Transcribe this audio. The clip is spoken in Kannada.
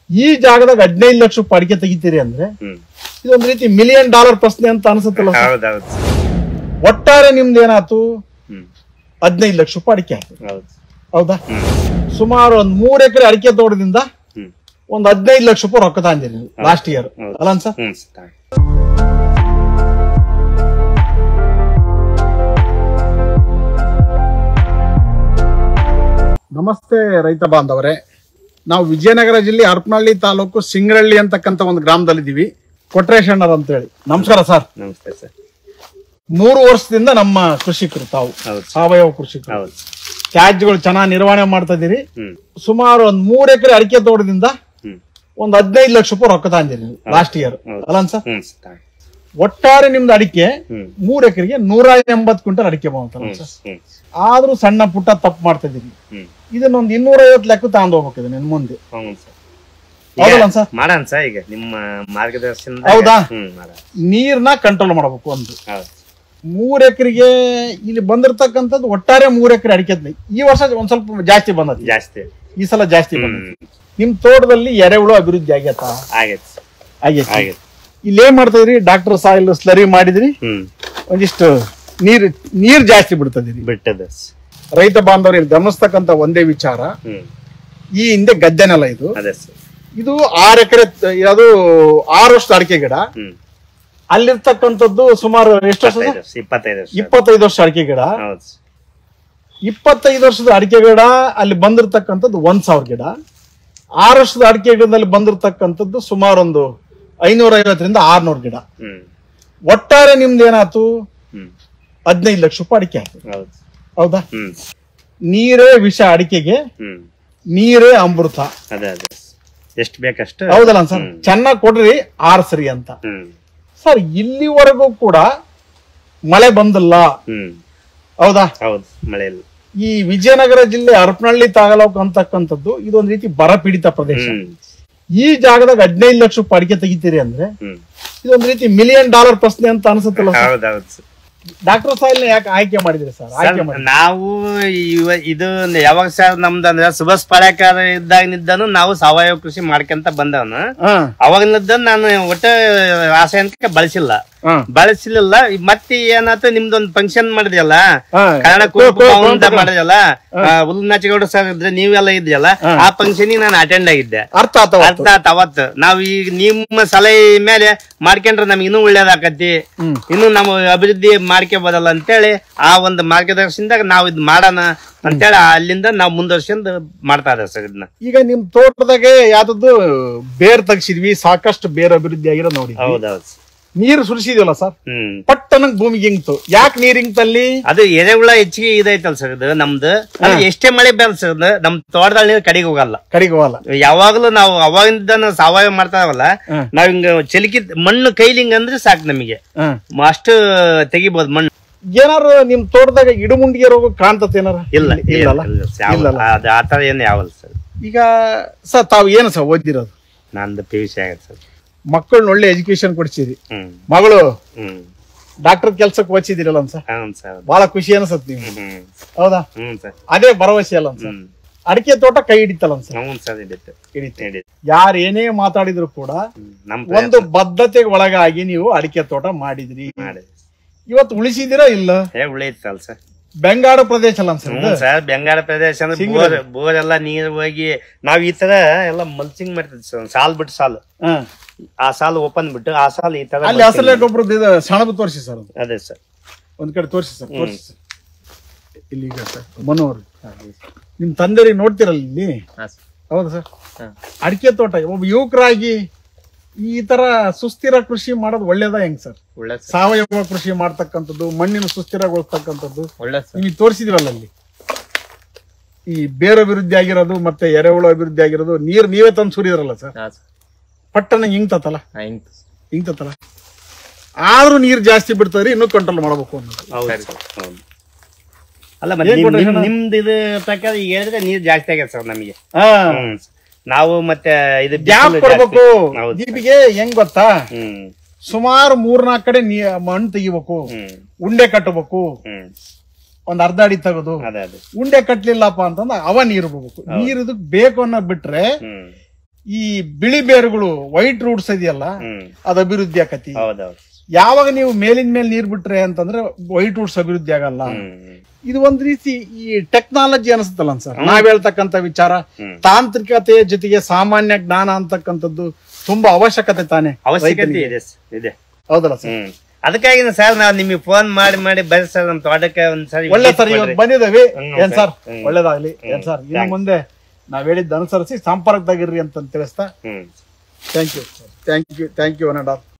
ಈ ಜಾಗದಾಗ ಹದಿನೈದು ಲಕ್ಷ ರೂಪಾಯಿ ಅಡಿಕೆ ತೆಗಿತೀರಿ ಅಂದ್ರೆ ಹ್ಮ್ ಇದೊಂದು ರೀತಿ ಮಿಲಿಯನ್ ಡಾಲರ್ ಪ್ರಶ್ನೆ ಅಂತ ಅನ್ಸುತ್ತಲ್ಲ ಸರ್? ಹೌದೌದು ಒಟ್ಟಾರೆ ನಿಮ್ದು ಏನಾಯ್ತು ಹ್ಮ್ ಹದಿನೈದು ಲಕ್ಷ ರೂಪಾಯಿ ಅಡಿಕೆ ಆಯ್ತು ಹೌದು ಹೌದಾ ಹ್ಮ್ ಸುಮಾರು ಒಂದ್ ಮೂರ್ ಎಕರೆ ಅಡಿಕೆ ತೋಟದಿಂದ ಹ್ಮ್ ಒಂದ್ ಹದಿನೈದು ಲಕ್ಷ ರೂಪಾಯಿ ರೊಕ್ಕ ತಂದಿರಿ ನೀವು ಲಾಸ್ಟ್ ಇಯರ್ ಹೌದು. ಅಲ್ಲ ಸರ್ ಹ್ಮ್ ಸರ್ ನಮಸ್ತೆ ರೈತ ಬಾಂಧವರೇ ನಾವು ವಿಜಯನಗರ ಜಿಲ್ಲೆ ಹರಪನಹಳ್ಳಿ ತಾಲೂಕು ಸಿಂಗರಳ್ಳಿ ಅಂತಕ್ಕಂಥ ಒಂದು ಗ್ರಾಮದಲ್ಲಿದ್ದೀವಿ ಕೊಟ್ರೇಶಣ್ಣರ್ ಅಂತ ಹೇಳಿ ನಮಸ್ಕಾರ ಸರ್ ನಮಸ್ತೆ ಸರ್ ಮೂರು ವರ್ಷದಿಂದ ನಮ್ಮ ಕೃಷಿಕರು ತಾವು ಹೌದು ಸಾವಯವ ಕೃಷಿಕರು ಹೌದು ತ್ಯಾಜ್ಯಗಳು ಚೆನ್ನಾಗಿ ನಿರ್ವಹಣೆ ಮಾಡ್ತಾ ಇದೀರಿ ಹ್ಮ್ ಸುಮಾರು ಒಂದ್ ಮೂರ್ ಎಕರೆ ಅಡಿಕೆ ತೋಟದಿಂದ ಹ್ಮ್ ಒಂದ್ ಹದಿನೈದು ಲಕ್ಷ ರೂಪಾಯಿ ರೊಕ್ಕ ತಂದಿರಿ ನೀವು ಲಾಸ್ಟ್ ಇಯರ್ ಹೌದು. ಅಲ್ಲ ಸರ್ ಹ್ಮ್ ಸರ್ ಒಟ್ಟಾರೆ ನಿಮ್ದು ಅಡಿಕೆ ಹ್ಮ್ ಮೂರ್ ಎಕರೆಗೆ ನೂರ ಎಂಬತ್ತು ಕ್ವಿಂಟಲ್ ಅಡಿಕೆ ಬಂತಲ್ಲ ಹ್ಮ್ ಸರ್ ಹ್ಮ್ ಆದ್ರೂ ಸಣ್ಣ ಪುಟ್ಟ ತಪ್ಪು ಮಾಡ್ತಾ ಇದೀರಿ ಹ್ಮ್ ಇದನ್ನೊಂದು ಇನ್ನೂರ ಐವತ್ತು ಲೆಕ್ಕ ತಗೊಂಡ್ ಹೋಗ್ಬೇಕು ನಿನ್ ಮುಂದೆ ಹೌದು ಸರ್ ಹೌದಲ್ಲ ಸರ್ ಮಾಡೋಣ ಸರ್ ಈಗ ನಿಮ್ಮ ಮಾರ್ಗದರ್ಶನ ಹೌದಾ? ಹ್ಮ್ ಮಾಡೋಣ ನೀರ್ನ ಕಂಟ್ರೋಲ್ ಮಾಡಬೇಕು ಒಂದು ಹೌದು ಮೂರ್ ಎಕರೆಗೆ ಇಲ್ಲಿ ಬಂದಿರತಕ್ಕಂಥದ್ದು ಒಟ್ಟಾರೆ ಮೂರ್ ಎಕರೆ ಅಡಿಕೆ ಐತ್ಲಿ. ಈ ವರ್ಷ ಒಂದ್ ಸ್ವಲ್ಪ ಜಾಸ್ತಿ ಬಂದತಿ ಜಾಸ್ತಿ ಈ ಸಲ ಜಾಸ್ತಿ ಬಂದತಿ ಹ್ಮ್ ನಿಮ್ ತೋಟದಲ್ಲಿ ಎರೆಹುಳು ಅಭಿವೃದ್ಧಿ ಆಗೈತ ಆಗೈತೆ ಸರ್ ಆಗೈತಿ ಆಗೈತೆ ಇಲ್ಲಿ ಏನ್ ಮಾಡ್ತಾ ಇದ್ರಿ ಡಾಕ್ಟರ್ ಸಾಯಿಲ್ ಸ್ಲರಿ ಮಾಡಿದ್ರಿ ಹ್ಮ್ ಒಂದಿಷ್ಟು ನೀರ್ ನೀರ್ ಜಾಸ್ತಿ ಬಿಡ್ತದಿರಿ ಬಿಟ್ಟದ ರೈತ ಬಾಂಧವರು ಇಲ್ಲಿ ಗಮನಿಸ್ತಕ್ಕಂಥ ಒಂದೇ ವಿಚಾರ ಹ್ಮ್ ಈ ಹಿಂದೆ ಗದ್ದೆನೆಲ್ಲ ಇದು ಅದೇ ಸರ್ ಇದು ಆರ್ ಎಕರೆ ಅದು ಆರು ವರ್ಷದ ಅಡಿಕೆ ಗಿಡ ಹ್ಮ್ ಅಲ್ಲಿರ್ತಕ್ಕಂಥದ್ದು ಸುಮಾರು ಎಷ್ಟು ವರ್ಷದ ಇಪ್ಪತ್ತೈದು ವರ್ಷ ಇಪ್ಪತ್ತೈದು ವರ್ಷ ಇಪ್ಪತ್ತೈದು ವರ್ಷ ಅಡಿಕೆ ಗಿಡ ಹೌದು ಸರ್. ಇಪ್ಪತ್ತೈದು ವರ್ಷದ ಅಡಿಕೆ ಗಿಡ ಅಲ್ಲಿ ಬಂದಿರತಕ್ಕಂಥದ್ದು ಒಂದ್ ಸಾವಿರ ಗಿಡ ಆರು ವರ್ಷದ ಅಡಿಕೆ ಗಿಡದಲ್ಲಿ ಬಂದಿರತಕ್ಕಂಥದ್ದು ಸುಮಾರು ಒಂದು ಐನೂರ ಐವತ್ತರಿಂದ ಆರ್ನೂರು ಗಿಡ ಹ್ಮ್ ಒಟ್ಟಾರೆ ನಿಮ್ದು ಏನಾಯ್ತು ಹ್ಮ್ ಹದಿನೈದು ಲಕ್ಷ ರೂಪಾಯಿ ಅಡಿಕೆ ಆಯ್ತು ಹೌದು ಹೌದಾ ಹ್ಮ್ ನೀರೇ ವಿಷ ಅಡಿಕೆಗೆ ಹ್ಮ್ ನೀರೇ ಅಮೃತ ಅದೇ ಅದೇ ಎಷ್ಟು ಬೇಕಷ್ಟು ಹೌದಲ್ಲ ಸರ್ ಚೆನ್ನಾಗಿ ಕೊಡ್ರಿ ಆರ್ಸ್ರಿ ಅಂತ ಹ್ಮ್ ಸರ್ ಇಲ್ಲಿವರೆಗೂ ಕೂಡ ಮಳೆ ಬಂದಿಲ್ಲ ಹ್ಮ್ ಹೌದಾ ಹೌದು ಮಳೆ ಇಲ್ಲ ಈ ವಿಜಯನಗರ ಜಿಲ್ಲೆ ಹರಪನಹಳ್ಳಿ ತಾಲೂಕು ಅಂತಕ್ಕಂಥದ್ದು ಇದೊಂದು ರೀತಿ ಬರ ಪೀಡಿತ ಪ್ರದೇಶ ಹ್ಮ್ ಈ ಜಾಗದಾಗ ಹದಿನೈದು ಲಕ್ಷ ರೂಪಾಯಿ ಅಡಿಕೆ ತೆಗಿತೀರಿ ಅಂದ್ರೆ ಹ್ಮ್ ಇದೊಂದು ರೀತಿ ಮಿಲಿಯನ್ ಡಾಲರ್ ಪ್ರಶ್ನೆ ಅಂತ ಅನ್ಸುತ್ತಲ್ಲ ಹೌದೌದು ಸರ್. ಡಾಕ್ಟರ್ ಸಾಯಿಲ್ ಯಾಕೆ ಆಯ್ಕೆ ಮಾಡಿದ್ರಿ ಸರ್ ಆಯ್ಕೆ ಮಾಡಿ ನಾವು ಇವ ಇದು ಯಾವಾಗ ಸರ್ ನಮ್ದು ಅಂದ್ರೆ ಸುಭಾಷ್ ಪಾಳ್ಯಕಾರ ಇದ್ದಾಗಿನಿದ್ದಾನು ನಾವು ಸಾವಯವ ಕೃಷಿ ಮಾಡ್ಕೊಂತ ಬಂದವನು ಹಾ ಅವಾಗಿನದ್ದ ನಾನು ಒಟ್ಟ ರಾಸಾಯನಿಕ ಬಳಸಿಲ್ಲ ಹಾ ಬಳಸಲಿಲ್ಲ ಮತ್ತೆ ಏನಾಯ್ತು ನಿಮ್ದೊಂದು ಫಂಕ್ಷನ್ ಮಾಡಿದ್ಯಲ್ಲ ಹಾ. ಕನ್ನಡ ಕೋ- ಕೋ- ಕೋ- ಕುಟುಂಬ ಮಾಡಿದ್ಯಲ್ಲ ಹುಲ್ನಾಚಿಗೌಡ ಸರ್ ಇದ್ರೆ ನೀವೆಲ್ಲ ಇದ್ಯಲ್ಲ ಆ ಫಂಕ್ಷನ್ ನಾನು ಅಟೆಂಡ್ ಆಗಿದ್ದೆ ಅರ್ಥ ಆತವ ಅರ್ಥ ಆತ್ ಅವತ್ತು ನಾವ್ ಈಗ ನಿಮ್ಮ ಸಲಹೆ ಮೇಲೆ ಮಾಡ್ಕೊಂಡ್ರೆ ನಮ್ಗೆ ಇನ್ನೂ ಒಳ್ಳೇದಾಕತಿ ಹ್ಮ್. ಇನ್ನು ನಾವು ಅಭಿವೃದ್ಧಿ ಮಾಡ್ಕೋಬೋದಲ್ಲ ಅಂತೇಳಿ ಆ ಒಂದು ಮಾರ್ಗದರ್ಶನದಾಗ ನಾವು ಇದ್ ಮಾಡೋಣ ಅಂತೇಳಿ ಅಲ್ಲಿಂದ ನಾವು ಮುಂದುವರ್ಸ್ಕೊಂಡು ಮಾಡ್ತಾ ಇದ್ದೇವೆ ಸರ್ ಇದನ್ನ ಈಗ ನಿಮ್ ತೋಟದಾಗೆ ಯಾವ್ದದ್ದು ಬೇರ್ ತೆಗ್ಸಿದ್ವಿ ಸಾಕಷ್ಟು ಬೇರ್ ಅಭಿವೃದ್ಧಿ ಆಗಿರೋ ನೋಡಿ ಹೌದೌದು ನೀರು ಸುರಿಸಿದ್ವಲ್ಲ ಸರ್ ಹ್ಮ್ ಪಟ್ಟನಂಗ್ ಭೂಮಿಗೆ ಹಿಂಗ್ತು ಯಾಕೆ ನೀರ್ ಹಿಂಗ್ತಲ್ಲಿ ಅದು ಎರೆಹುಳ ಹೆಚ್ಚಿಗೆ ಇದೈತಲ್ ಸರ್ ಇದು ನಮ್ದು ಅದು ಎಷ್ಟೇ ಮಳೆ ಬೇಡ ಸರ್ ಇದು ನಮ್ ತೋಟದಲ್ಲಿ ನೀರು ಕಡೆಗೆ ಹೋಗಲ್ಲ ಕಡೆಗೆ ಹೋಗಲ್ಲ ಯಾವಾಗ್ಲೂ ನಾವು ಅವಾಗಿಂದ ನಾವು ಸಾವಯವ ಮಾಡ್ತಾವಲ್ಲ ಹ್ಮ್. ನಾವ್ ಹಿಂಗ ಚಲಿಕಿ ಮಣ್ಣು ಕೈಲಿ ಹಿಂಗ ಅಂದ್ರೆ ಸಾಕು ನಮಗೆ ಹಾ. ಮ- ಅಷ್ಟು ತೆಗಿಬಹುದು ಮಣ್ಣು ಏನಾರು ನಿಮ್ ತೋಟದಾಗ ಇಡುಮುಂಡಿಗೆ ರೋಗ ಕಾಣ್ತತ್ ಏನಾರ ಇಲ್ಲ ಇಲ್ಲಲ್ಲ ಇಲ್ಲ ಸರ್, ಯಾವ- ಇಲ್ಲಲ್ಲ. ಅದು ಆತರ ಏನು ಯಾವಲ್ಲ ಸರ್ ಈಗ ಸರ್ ತಾವು ಏನು ಸರ್ ಓದಿರೋದು ನಂದು ಪಿ ಯು ಸಿ ಆಗತ್ತೆ ಸರ್ ಮಕ್ಕಳನ್ನ ಒಳ್ಳೆ ಎಜುಕೇಶನ್ ಕೊಡ್ಸಿರಿ ಹ್ಮ್ ಮಗಳು ಹ್ಮ್ ಡಾಕ್ಟರ್ ಕೆಲ್ಸಕ್ಕೆ ಓದಿಸಿದಿರಲ್ಲ ಸರ್ ಹ್ಞೂ ಸರ್ ಬಹಳ ಖುಷಿ ಅನ್ಸತ್ ನೀವು ಹ್ಮ್ ಹೌದಾ ಹ್ಞೂ ಸರ್ ಅದೇ ಭರವಸೆ ಅಲ್ಲ ಸರ್ ಹ್ಮ್ ಅಡಿಕೆ ತೋಟ ಕೈ ಹಿಡಿತಲ್ಲ ಸರ್ ಹ್ಞೂ ಸರ್ ಹಿಡಿತು ಹಿಡಿತೆ ಹಿಡಿತು ಯಾರು ಏನೇ ಮಾತಾಡಿದ್ರು ಕೂಡ ಹ್ಮ್. ನಮ್ ಒಂದು ಬದ್ಧತೆಗೆ ಒಳಗಾಗಿ ನೀವು ಅಡಿಕೆ ತೋಟ ಮಾಡಿದ್ರಿ ಮಾಡಿ ಇವತ್ತು ಉಳಿಸಿದಿರಾ ಇಲ್ಲ ಹೇ ಉಳಿತಲ್ಲ ಸರ್ ಬೆಂಗಾಡು ಪ್ರದೇಶ ಅಲ್ಲ ಸರ್ ಹ್ಞೂ ಸರ್ ಬೆಂಗಾಳ ಪ್ರದೇಶ ಅಂದ್ರೆ ಬೋರ್ ಬೋರ್ ಎಲ್ಲ ನೀರು ಹೋಗಿ ನಾವ್ ಈ ತರ ಎಲ್ಲ ಮಲ್ಚಿಂಗ್ ಮಾಡ್ತಿದ್ವಿ ಸರ್ ಸಾಲ್ ಬಿಟ್ಟು ಸಾಲು ಹಾ. ಆ ಸಾಲು ಓಪನ್ ಬಿಟ್ಟು ಆ ಸಾಲು ಈ ತರ ಅಲ್ಲಿ ಹಸರಲೆ ಗೊಬ್ಬರದ್ದು ಇದು ಸಣಬು ತೋರಿಸಿ ಸರ್ ಅದು. ಅದೇ ಸರ್ ಒಂದ್ ಕಡೆ ತೋರಿಸಿ ಸರ್ ತೋರಿಸಿ ಸರ್ ಇಲ್ಲಿ ಈಗ ಸರ್ ಮನೋಹರ್ ನಿಮ್ ತಂದೆರಿ ನೋಡ್ತಿರಲ್ಲ ಇಲ್ಲಿ ಹೌದಾ ಸರ್ ಅಡಿಕೆ ತೋಟ ಒಬ್ಬ ಯುವಕರಾಗಿ ಈ ತರ ಸುಸ್ಥಿರ ಕೃಷಿ ಮಾಡೋದು ಒಳ್ಳೇದಾ ಹೆಂಗ್ ಸರ್ ಒಳ್ಳೆ ಸಾವಯವ ಕೃಷಿ ಮಾಡ್ತಕ್ಕಂಥದ್ದು ಮಣ್ಣಿನ ಸುಸ್ಥಿರಗೊಳಿಸ್ತಕ್ಕಂಥದ್ದು ಒಳ್ಳೆ ನಿಮಗೆ ತೋರಿಸಿದ್ರಲ್ಲ ಅಲ್ಲಿ ಈ ಬೇರು ಅಭಿವೃದ್ಧಿ ಆಗಿರೋದು ಮತ್ತೆ ಎರೆಹುಳು ಅಭಿವೃದ್ಧಿ ಆಗಿರೋದು ನೀರ್ ನೀವೇ ತಂದು ಸುರಿದ್ರಲ್ಲ ಸರ್ ಪಟ್ಟಣ ಹಿಂಗ್ತತ್ತಲ್ಲ ಹಿಂಗ್ತತ್ತಲ್ಲ ಆದ್ರೂ ನೀರ್ ಜಾಸ್ತಿ ಬಿಡ್ತದ್ರಿ ಇನ್ನೂ ಕಂಟ್ರೋಲ್ ಮಾಡ್ಬೇಕು ಅನ್ನೋದು ಹೌದು ಸರ್, ಹೌದು. ಅಲ್ಲ ಮತ್ತೆ ನಿಮ್- ನಿಮ್- ನಿಮ್ದು ಇದು ಪ್ರಕಾರ ಈಗ ಹೇಳಿದ್ರೆ ನೀರ್ ಜಾಸ್ತಿ ಆಗ್ಯದ ಸರ್ ನಮಗೆ ಹಾ ಹ್ಮ್ ನಾವು ಮತ್ತೆ ಇದು ಗ್ಯಾಪ್ ಬಿಸಿಲು ಕೊಡ್ಬೇಕು ಜಾಸ್ತಿ. ಹೌದು ದೀಪಿಗೆ ಹೆಂಗ್ ಗೊತ್ತಾ ಹ್ಮ್ ಸುಮಾರು ಮೂರ್ನಾಲ್ಕು ಕಡೆ ನೀ ಮಣ್ಣು ತೆಗಿಬೇಕು ಹ್ಮ್ ಉಂಡೆ ಕಟ್ಟಬೇಕು ಹ್ಮ್ ಒಂದ್ ಅರ್ಧ ಅಡಿ ತೆಗೆದು ಅದೇ ಅದೇ ಉಂಡೆ ಕಟ್ಲಿಲ್ಲಪ್ಪ ಅಂತಂದ್ರೆ ಅವ ನೀರು ಹೋಗ್ಬೇಕು ನೀರು ಇದಕ್ ಬೇಕು ಅನ್ನೋ ಬಿಟ್ರೆ ಹ್ಮ್ ಈ ಬಿಳಿ ಬೇರುಗಳು ವೈಟ್ ರೂಟ್ಸ್ ಇದೆಯಲ್ಲ ಹ್ಮ್ ಅದು ಅಭಿವೃದ್ಧಿ ಆಕತಿ ಹೌದೌದು ಯಾವಾಗ ನೀವು ಮೇಲಿನ ಮೇಲೆ ನೀರ್ ಬಿಟ್ರೆ ಅಂತಂದ್ರೆ ವೈಟ್ ರೂಟ್ಸ್ ಅಭಿವೃದ್ಧಿ ಆಗಲ್ಲ ಹ್ಮ್ ಇದು ಒಂದ್ ರೀತಿ ಈ ಟೆಕ್ನಾಲಜಿ ಅನಿಸುತ್ತಲ್ಲ ಸರ್ ನಾವ್ ಹೇಳ್ತಕ್ಕಂತ ವಿಚಾರ ಹ್ಮ್. ತಾಂತ್ರಿಕತೆಯ ಜೊತೆಗೆ ಸಾಮಾನ್ಯ ಜ್ಞಾನ ಅಂತಕ್ಕಂಥದ್ದು ತುಂಬಾ ಅವಶ್ಯಕತೆ ತಾನೆ ಅವಶ್ಯಕತೆ ಇದೆ ಸ- ಇದೆ ಹೌದಲ್ಲ ಸರ್ ಹ್ಮ್ ಅದಕ್ಕಾಗಿ ಸರ್ ನಾವು ನಿಮಗೆ ಫೋನ್ ಮಾಡಿ ಮಾಡಿ ಬರ್ರಿ ಸರ್ ನಮ್ಮ ತೋಟಕ್ಕೆ ಒಂದ್ಸರಿ ಒಳ್ಳೆ ಸರ್ visit ಇವತ್ತು ಕೊಡ್ರಿ. ಬಂದಿದ್ದೇವೆ ಹ್ಮ್, ಏನ್ ಸರ್ ಹ್ಮ್. ಒಳ್ಳೇದಾಗ್ಲಿ ಏನ್ ಸರ್ ಇನ್ನು ಮುಂದೆ ನಾವ್ ಹೇಳಿದ್ದು ಅನುಸರಿಸಿ ಸಂಪರ್ಕದಾಗಿರ್ರಿ ಅಂತ ತಿಳಿಸ್ತಾ hmm thank you thank you thank you one and all